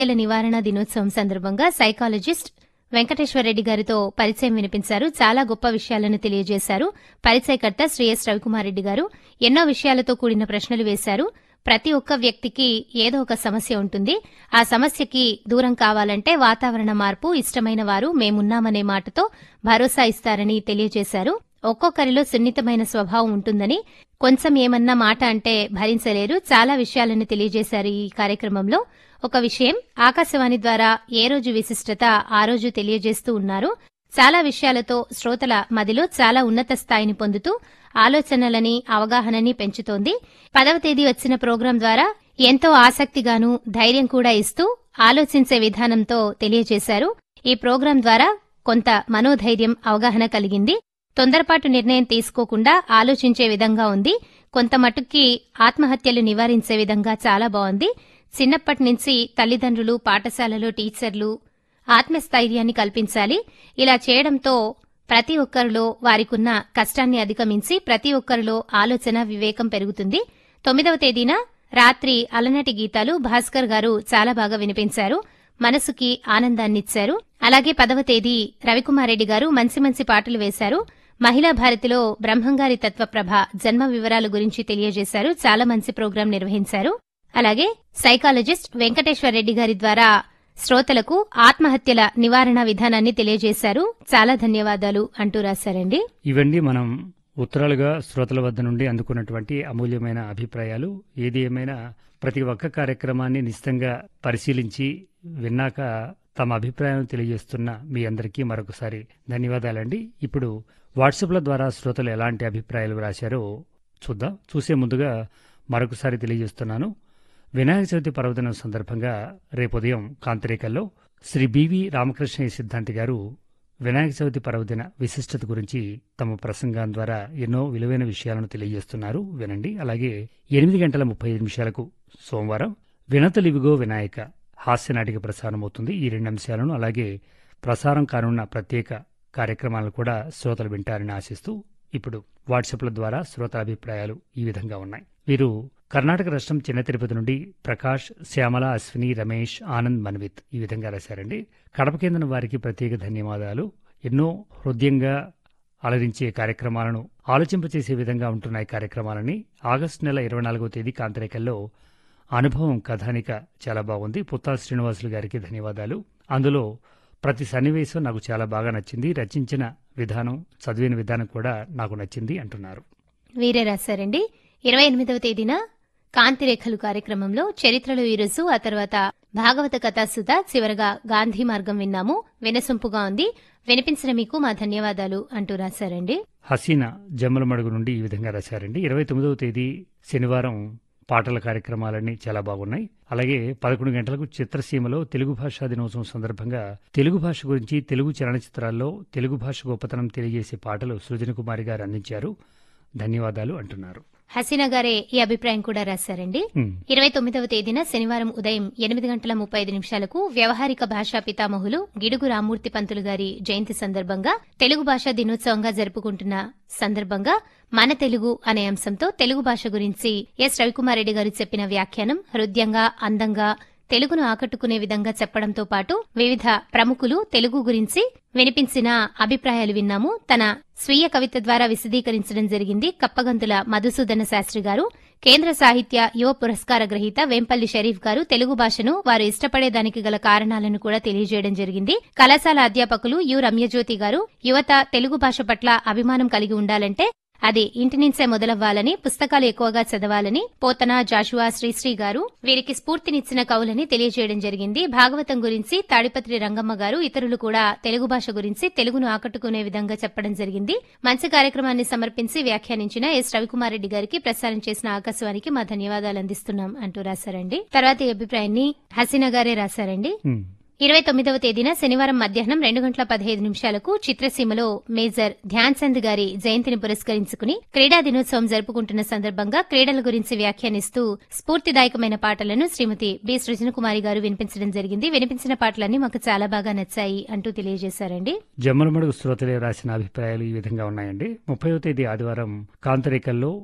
ఆత్మహత్యల నివారణ దినోత్సవం సందర్భంగా సైకాలజిస్ట్ వెంకటేశ్వర రెడ్డి గారితో పరిచయం వినిపించారు చాలా గొప్ప విషయాలను తెలియజేశారు పరిచయకర్త శ్రీ ఎస్ రవికుమార్ రెడ్డి గారు ఎన్నో విషయాలతో కూడిన ప్రశ్నలు వేశారు ప్రతి ఒక్క వ్యక్తికి ఏదో ఒక సమస్య ఉంటుంది ఆ సమస్యకి దూరం కావాలంటే వాతావరణ మార్పు ఇష్టమైన వారు మేమున్నామనే మాటతో భరోసా ఇస్తారని తెలియజేశారు ఒక్కొక్కరిలో సున్నితమైన స్వభావం ఉంటుందని కొంచెం ఏమన్నా మాట అంటే భరించలేరు చాలా విషయాలను తెలియజేశారు ఈ కార్యక్రమంలో ఒక విషయం ఆకాశవాణి ద్వారా ఏ రోజు విశిష్టత ఆ రోజు తెలియజేస్తూ ఉన్నారు చాలా విషయాలతో శ్రోతల మదిలో చాలా ఉన్నత స్థాయిని పొందుతూ ఆలోచనలని అవగాహనని పెంచుతోంది పదవ తేదీ వచ్చిన ప్రోగ్రాం ద్వారా ఎంతో ఆసక్తిగాను ధైర్యం కూడా ఇస్తూ ఆలోచించే విధానంతో తెలియజేశారు ఈ ప్రోగ్రాం ద్వారా కొంత మనోధైర్యం అవగాహన కలిగింది తొందరపాటు నిర్ణయం తీసుకోకుండా ఆలోచించే విధంగా ఉంది కొంత మటుక్కి ఆత్మహత్యలు నివారించే విధంగా చాలా బాగుంది చిన్నప్పటి నుంచి తల్లిదండ్రులు పాఠశాలలో టీచర్లు ఆత్మస్థైర్యాన్ని కల్పించాలి ఇలా చేయడంతో ప్రతి ఒక్కరిలో వారికున్న కష్టాన్ని అధిగమించి ప్రతి ఒక్కరిలో ఆలోచన వివేకం పెరుగుతుంది తొమ్మిదవ తేదీన రాత్రి అలనాటి గీతాలు భాస్కర్ గారు చాలా బాగా వినిపించారు మనసుకి ఆనందాన్నిచ్చారు అలాగే పదవ తేదీ రవికుమారెడ్డి గారు మంచి మంచి పాటలు వేశారు మహిళా భారతిలో బ్రహ్మంగారి తత్వప్రభ జన్మ వివరాల గురించి తెలియజేశారు చాలా మంచి ప్రోగ్రాం నిర్వహించారు అలాగే సైకాలజిస్ట్ వెంకటేశ్వర రెడ్డి గారి ద్వారా శ్రోతలకు ఆత్మహత్యల నివారణ విధానాన్ని తెలియజేశారు చాలా ధన్యవాదాలు అంటూ రాశారండి ఇవన్నీ మనం ఉత్తరాలుగా శ్రోతల వద్ద నుండి అందుకున్నటువంటి అమూల్యమైన అభిప్రాయాలు ఏది ఏమైనా ప్రతి ఒక్క కార్యక్రమాన్ని నిశ్చితంగా పరిశీలించి విన్నాక తమ అభిప్రాయం తెలియజేస్తున్న మీ అందరికీ మరొకసారి ధన్యవాదాలండి ఇప్పుడు వాట్సాప్ల ద్వారా శ్రోతలు ఎలాంటి అభిప్రాయాలు రాశారో చూద్దాం చూసే ముందుగా మరొకసారి తెలియజేస్తున్నాను వినాయక చవితి పర్వదినం సందర్భంగా రేపు ఉదయం కాంతిరేకల్లో శ్రీ బివి రామకృష్ణ సిద్ధాంతి గారు వినాయక చవితి పర్వదిన విశిష్టత గురించి తమ ప్రసంగం ద్వారా ఎన్నో విలువైన విషయాలను తెలియజేస్తున్నారు వినండి అలాగే ఎనిమిది గంటల ముప్పై ఐదు నిమిషాలకు సోమవారం వినతలివిగో వినాయక హాస్య నాటిక ప్రసారమవుతుంది ఈ రెండు అంశాలను అలాగే ప్రసారం కానున్న ప్రత్యేక కార్యక్రమాలను కూడా శ్రోతలు వింటారని ఆశిస్తూ ఇప్పుడు వాట్సాప్ల ద్వారా శ్రోతల అభిప్రాయాలు ఈ విధంగా ఉన్నాయి వీరు కర్ణాటక రాష్ట్రం చిన్న తిరుపతి నుండి ప్రకాష్ శ్యామల అశ్విని రమేష్ ఆనంద్ మన్విత్ ఈ విధంగా రాశారండి కడప కేంద్రం వారికి ప్రత్యేక ధన్యవాదాలు ఎన్నో హృదయంగా అలరించే కార్యక్రమాలను ఆలోచింపచేసే విధంగా ఉంటున్న ఈ కార్యక్రమాలని ఆగస్టు నెల ఇరవై నాలుగవ తేదీ కాంతరేకల్లో అనుభవం కథానిక చాలా బాగుంది పుత్తా శ్రీనివాసులు గారికి ధన్యవాదాలు అందులో ప్రతి సన్నివేశం నాకు చాలా బాగా నచ్చింది రచించిన విధానం చదివిన విధానం కూడా నాకు నచ్చింది అంటున్నారు వీరే రాశారండి ఇరవై ఎనిమిదవ తేదీన కాంతిరేఖలు కార్యక్రమంలో చరిత్రలో ఈరోజు ఆ తర్వాత భాగవత కథాసుధ చివరగా గాంధీ మార్గం విన్నాము వినసొంపుగా ఉంది వినిపించిన మీకు మా ధన్యవాదాలు అంటూ రాశారండి హసీనా జమ్మలమడుగు నుండి ఈ విధంగా రాశారండి ఇరవై తొమ్మిదవ తేదీ శనివారం పాటల కార్యక్రమాలన్నీ చాలా బాగున్నాయి అలాగే పదకొండు గంటలకు చిత్రసీమలో తెలుగు భాషా దినోత్సవం సందర్భంగా తెలుగు భాష గురించి తెలుగు చలనచిత్రాల్లో తెలుగు భాష గొప్పతనం తెలియజేసే పాటలు సృజన కుమారి గారు అందించారు ధన్యవాదాలు అంటున్నారు హసీనా గారే ఈ అభిప్రాయం కూడా రాశారండి హ్మ్. ఇరవై తొమ్మిదవ తేదీన శనివారం ఉదయం ఎనిమిది గంటల ముప్పై ఐదు నిమిషాలకు వ్యవహారిక భాషా పితామహులు గిడుగు రామూర్తి పంతులు గారి జయంతి సందర్భంగా తెలుగు భాషా దినోత్సవంగా జరుపుకుంటున్న సందర్భంగా మన తెలుగు అనే అంశంతో తెలుగు భాష గురించి ఎస్ రవికుమార్ రెడ్డి గారు చెప్పిన వ్యాఖ్యానం హృదయంగా అందంగా తెలుగును ఆకట్టుకునే విధంగా చెప్పడంతో పాటు వివిధ ప్రముఖులు తెలుగు గురించి వినిపించిన అభిప్రాయాలు విన్నాము తన స్వీయ కవిత ద్వారా విశదీకరించడం జరిగింది కప్పగంతుల మధుసూదన శాస్త్రి గారు కేంద్ర సాహిత్య యువ పురస్కార గ్రహీత వేంపల్లి షరీఫ్ గారు తెలుగు భాషను వారు ఇష్టపడేదానికి గల కారణాలను కూడా తెలియజేయడం జరిగింది కళాశాల అధ్యాపకులు యు రమ్యజ్యోతి గారు యువత తెలుగు భాష పట్ల అభిమానం కలిగి ఉండాలంటే అది ఇంటి నుంచే మొదలవ్వాలని పుస్తకాలు ఎక్కువగా చదవాలని పోతన జాషువా శ్రీశ్రీ గారు వీరికి స్ఫూర్తినిచ్చిన కవులని తెలియజేయడం జరిగింది భాగవతం గురించి తాడిపత్రి రంగమ్మ గారు ఇతరులు కూడా తెలుగు భాష గురించి తెలుగును ఆకట్టుకునే విధంగా చెప్పడం జరిగింది మంచి కార్యక్రమాన్ని సమర్పించి వ్యాఖ్యానించిన ఎస్ రవికుమార్ రెడ్డి గారికి ప్రసారం చేసిన ఆకాశవాణికి మా ధన్యవాదాలు అందిస్తున్నాం అంటూ రాశారండి తర్వాత ఈ అభిప్రాయాన్ని హసీనా గారే రాశారండి హ్మ్. ఇరవై తొమ్మిదవ తేదీన శనివారం మధ్యాహ్నం రెండు గంటల పదహైదు నిమిషాలకు చిత్రసీమలో మేజర్ ధ్యాన్ చంద్ గారి జయంతిని పురస్కరించుకుని క్రీడా దినోత్సవం జరుపుకుంటున్న సందర్భంగా క్రీడల గురించి వ్యాఖ్యానిస్తూ స్ఫూర్తిదాయకమైన పాటలను శ్రీమతి బి సృజనకుమారి గారు వినిపించడం జరిగింది వినిపించిన పాటలన్నీ మాకు చాలా బాగా నచ్చాయి అంటూ తెలియజేశారండి జమ్మలమడుగు శ్రోతలే రాసిన అభిప్రాయాలు ఈ విధంగా ఉన్నాయండి ముప్పైవ తేదీ ఆదివారం కాంతరేకల్లో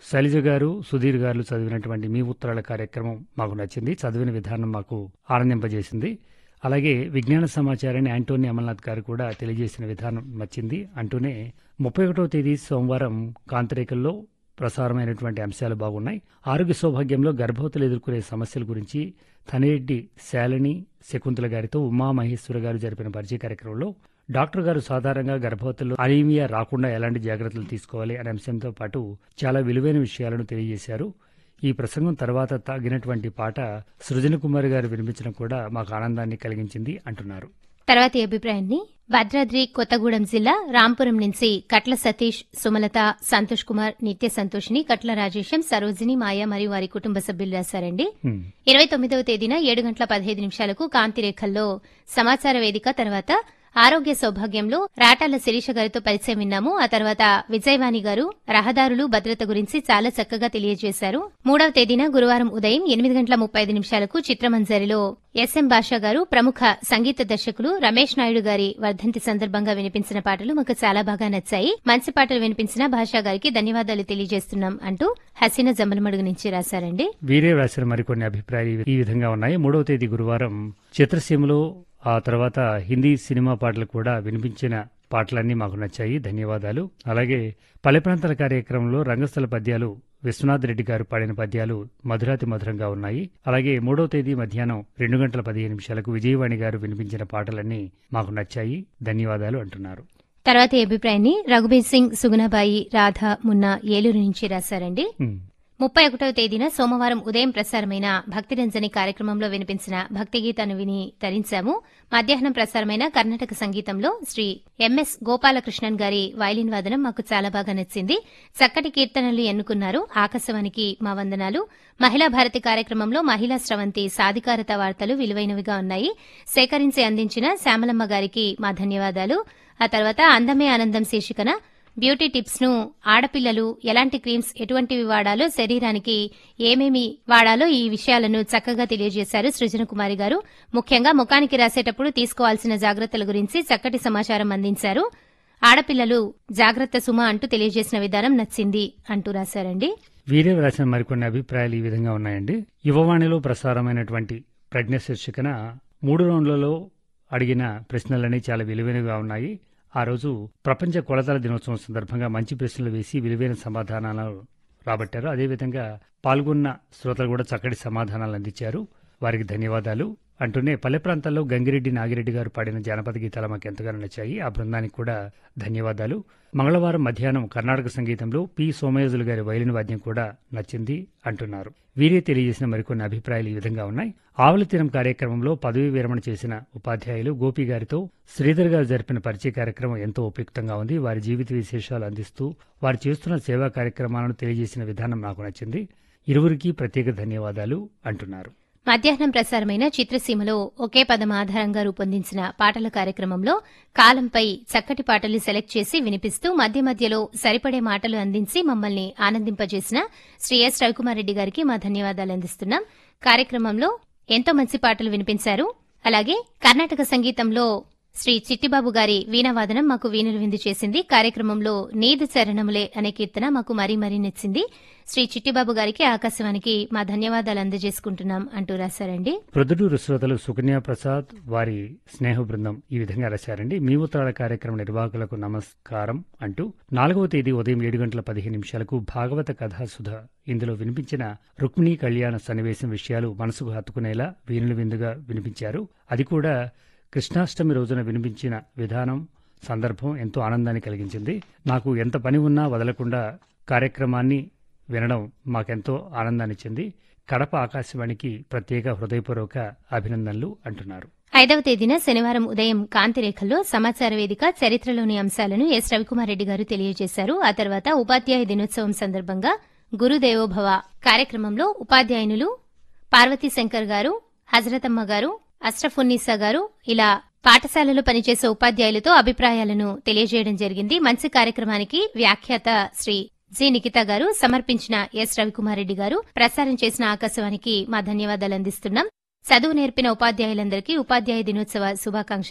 శైలజ గారు సుధీర్ గారు చదివినటువంటి మీ ఉత్తరాల కార్యక్రమం మాకు నచ్చింది చదివిన విధానం మాకు ఆనందింపజేసింది అలాగే విజ్ఞాన సమాచారాన్ని యాంటోనీ అమర్నాథ్ గారు కూడా తెలియజేసిన విధానం నచ్చింది అంటూనే ముప్పై ఒకటవ తేదీ సోమవారం కాంతిరేకల్లో ప్రసారమైనటువంటి అంశాలు బాగున్నాయి ఆరోగ్య సౌభాగ్యంలో గర్భవతులు ఎదుర్కొనే సమస్యల గురించి తనేరెడ్డి శాలిని శకుంతల గారితో ఉమామహేశ్వర గారు జరిపిన పరిచయ కార్యక్రమంలో డాక్టర్ గారు సాధారణంగా గర్భవతుల్లో అనీమియా రాకుండా ఎలాంటి జాగ్రత్తలు తీసుకోవాలి అనే అంశంతో పాటు చాలా విలువైన విషయాలను తెలియజేశారు ఈ ప్రసంగం తర్వాత తగినటువంటి పాట సృజన కుమార్ గారు వినిపించడం కూడా మాకు ఆనందాన్ని కలిగించింది అంటున్నారు తర్వాతి అభిప్రాయాన్ని భద్రాద్రి కొత్తగూడెం జిల్లా రాంపురం నుంచి కట్ల సతీష్ సుమలత సంతోష్ కుమార్ నిత్య సంతోషిని కట్ల రాజేశం సరోజిని మాయ మరియు వారి కుటుంబ సభ్యులు రాశారండి హ్మ్. ఇరవై తొమ్మిదవ తేదీన ఏడు గంటల పదిహేదు నిమిషాలకు కాంతిరేఖల్లో సమాచార వేదిక తర్వాత ఆరోగ్య సౌభాగ్యంలో రాటాల శిరీష గారితో పరిచయం విన్నాము ఆ తర్వాత విజయవాణి గారు రహదారులు భద్రత గురించి చాలా చక్కగా తెలియజేశారు మూడవ తేదీన గురువారం ఉదయం ఎనిమిది గంటల ముప్పై ఐదు నిమిషాలకు చిత్రమంజరిలో ఎస్ఎం బాషా గారు ప్రముఖ సంగీత దర్శకులు రమేష్ నాయుడు గారి వర్ధంతి సందర్భంగా వినిపించిన పాటలు మాకు చాలా బాగా నచ్చాయి మంచి పాటలు వినిపించిన భాషా గారికి ధన్యవాదాలు తెలియజేస్తున్నాం అంటూ హసీనా జమ్మలమడుగు నుంచి రాశారండి వీరే రాసిన మరికొన్ని అభిప్రాయాలు ఈ విధంగా ఉన్నాయి మూడవ తేదీ గురువారం చిత్రసీమలో ఆ తర్వాత హిందీ సినిమా పాటలు కూడా వినిపించిన పాటలన్నీ మాకు నచ్చాయి ధన్యవాదాలు అలాగే పల్లె ప్రాంతాల కార్యక్రమంలో రంగస్థల పద్యాలు విశ్వనాథ్ రెడ్డి గారు పాడిన పద్యాలు మధురాతి మధురంగా ఉన్నాయి అలాగే మూడవ తేదీ మధ్యాహ్నం రెండు గంటల పదిహేను నిమిషాలకు విజయవాణి గారు వినిపించిన పాటలన్నీ మాకు నచ్చాయి ధన్యవాదాలు అంటున్నారు తర్వాతి అభిప్రాయాన్ని రఘుబీర్ సింగ్ సుగుణబాయి రాధ మున్నా ఏలూరు నుంచి రాశారండి ఉమ్, ముప్పై ఒకటవ తేదీన సోమవారం ఉదయం ప్రసారమైన భక్తిరంజని కార్యక్రమంలో వినిపించిన భక్తి గీతాన్ని విని తరించాము మధ్యాహ్నం ప్రసారమైన కర్ణాటక సంగీతంలో శ్రీ ఎంఎస్ గోపాలకృష్ణన్ గారి వైలిన్ వాదనం మాకు చాలా బాగా నచ్చింది చక్కటి కీర్తనలు ఎన్నుకున్నారు ఆకాశవాణికి మా వందనాలు మహిళా భారతి కార్యక్రమంలో మహిళా స్రవంతి సాధికారత వార్తలు విలువైనవిగా ఉన్నాయి సేకరించి అందించిన శ్యామలమ్మ గారికి మా ధన్యవాదాలు ఆ తర్వాత అందమే ఆనందం శీర్షికన బ్యూటీ టిప్స్ ను ఆడపిల్లలు ఎలాంటి క్రీమ్స్ ఎటువంటివి వాడాలో శరీరానికి ఏమేమి వాడాలో ఈ విషయాలను చక్కగా తెలియజేశారు సృజన కుమారి గారు ముఖ్యంగా ముఖానికి రాసేటప్పుడు తీసుకోవాల్సిన జాగ్రత్తల గురించి చక్కటి సమాచారం అందించారు ఆడపిల్లలు జాగ్రత్త సుమ అంటూ తెలియజేసిన విధానం నచ్చింది అంటూ రాశారండి వీరే రాసిన మరికొన్ని అభిప్రాయాలు ఈ విధంగా ఉన్నాయండి యువవాణిలో ప్రసారమైనటువంటి ప్రజ్ఞ శీర్షికన మూడు రౌండ్లలో అడిగిన ప్రశ్నలన్నీ చాలా విలువైనగా ఉన్నాయి ఆ రోజు ప్రపంచ కొలతల దినోత్సవం సందర్భంగా మంచి ప్రశ్నలు వేసి విలువైన సమాధానాలు రాబట్టారు అదేవిధంగా పాల్గొన్న శ్రోతలు కూడా చక్కటి సమాధానాలు అందించారు వారికి ధన్యవాదాలు అంటూనే పల్లె ప్రాంతాల్లో గంగిరెడ్డి నాగిరెడ్డి గారు పాడిన జానపద గీతాలు మాకు ఎంతగానో నచ్చాయి ఆ బృందానికి కూడా ధన్యవాదాలు మంగళవారం మధ్యాహ్నం కర్ణాటక సంగీతంలో పి సోమయాజులు గారి వైలిన్ వాద్యం కూడా నచ్చింది అంటున్నారు వీరే తెలియజేసిన మరికొన్ని అభిప్రాయాలు ఈ విధంగా ఉన్నాయి ఆవుల తీరం కార్యక్రమంలో పదవీ విరమణ చేసిన ఉపాధ్యాయులు గోపి గారితో శ్రీధర్ గారు జరిపిన పరిచయ కార్యక్రమం ఎంతో ఉపయుక్తంగా ఉంది వారి జీవిత విశేషాలు అందిస్తూ వారు చేస్తున్న సేవా కార్యక్రమాలను తెలియజేసిన విధానం నాకు నచ్చింది ఇరువురికి ప్రత్యేక ధన్యవాదాలు అంటున్నారు మధ్యాహ్నం ప్రసారమైన చిత్రసీమలో ఒకే పదం ఆధారంగా రూపొందించిన పాటల కార్యక్రమంలో కాలంపై చక్కటి పాటలు సెలెక్ట్ చేసి వినిపిస్తూ మధ్య మధ్యలో సరిపడే మాటలు అందించి మమ్మల్ని ఆనందింపజేసిన శ్రీ ఎస్ రవికుమార్ రెడ్డి గారికి మా ధన్యవాదాలు అందిస్తున్నాం కార్యక్రమంలో ఎంతో మంచి పాటలు వినిపించారు అలాగే కర్ణాటక సంగీతంలో శ్రీ చిట్టిబాబు గారి వీణావాదనం మాకు వీణులు విందు చేసింది కార్యక్రమంలో నీదు చరణములే అనే కీర్తన మాకు మరీ మరీ నచ్చింది శ్రీ చిట్టిబాబు గారికి ఆకాశవాణికి మా ధన్యవాదాలు అందజేసుకుంటున్నాం అంటూ రాశారండి ప్రొద్దుటూరు శ్రోతలు సుకన్యా ప్రసాద్ వారి స్నేహ బృందం ఈ విధంగా రాశారండి మీ ఉత్తరాల కార్యక్రమ నిర్వాహకులకు నమస్కారం అంటూ నాలుగవ తేదీ ఉదయం ఏడు గంటల పదిహేను నిమిషాలకు భాగవత కథాసుధ ఇందులో వినిపించిన రుక్మిణీ కళ్యాణ సన్నివేశం విషయాలు మనసుకు హత్తుకునేలా వీణులు విందుగా వినిపించారు అది కూడా కృష్ణాష్టమి రోజున వినిపించిన విధానం సందర్భం ఎంతో ఆనందాన్ని కలిగించింది నాకు ఎంత పని ఉన్నా వదలకుండా కార్యక్రమాన్ని వినడం మాకెంతో ఆనందాన్నిచ్చింది కడప ఆకాశవాణికి ప్రత్యేక హృదయపూర్వక అభినందనలు అంటున్నారు ఐదవ తేదీన శనివారం ఉదయం కాంతిరేఖల్లో సమాచార వేదిక చరిత్రలోని అంశాలను ఎస్ రవికుమార్ రెడ్డి గారు తెలియజేశారు ఆ తర్వాత ఉపాధ్యాయ దినోత్సవం సందర్భంగా గురుదేవోభవ కార్యక్రమంలో ఉపాధ్యాయునులు పార్వతీ శంకర్ గారు హజరతమ్మ గారు అష్రఫున్నీసా గారు ఇలా పాఠశాలలో పనిచేసే ఉపాధ్యాయులతో అభిప్రాయాలను తెలియజేయడం జరిగింది మంచి కార్యక్రమానికి వ్యాఖ్యాత శ్రీ జి నిఖిత గారు సమర్పించిన ఎస్ రవికుమార్ రెడ్డి గారు ప్రసారం చేసిన ఆకాశవాణికి మా ధన్యవాదాలు అందిస్తున్నాం చదువు నేర్పిన ఉపాధ్యాయులందరికీ ఉపాధ్యాయ దినోత్సవ శుభాకాంక్షలు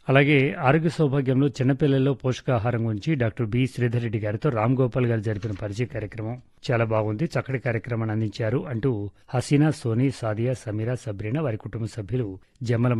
అలాగే ఆరోగ్య సౌభాగ్యంలో చిన్నపిల్లల్లో పోషకాహారం గురించి డాక్టర్ బి శ్రీధర్ రెడ్డి గారితో రామ్ గోపాల్ గారు జరిపిన పరిచయ కార్యక్రమం చాలా బాగుంది చక్కటి కార్యక్రమాన్ని అందించారు అంటూ హసీనా సోనీ సాదియా సమీరా సబ్రీనా వారి కుటుంబ సభ్యులు జమ్మల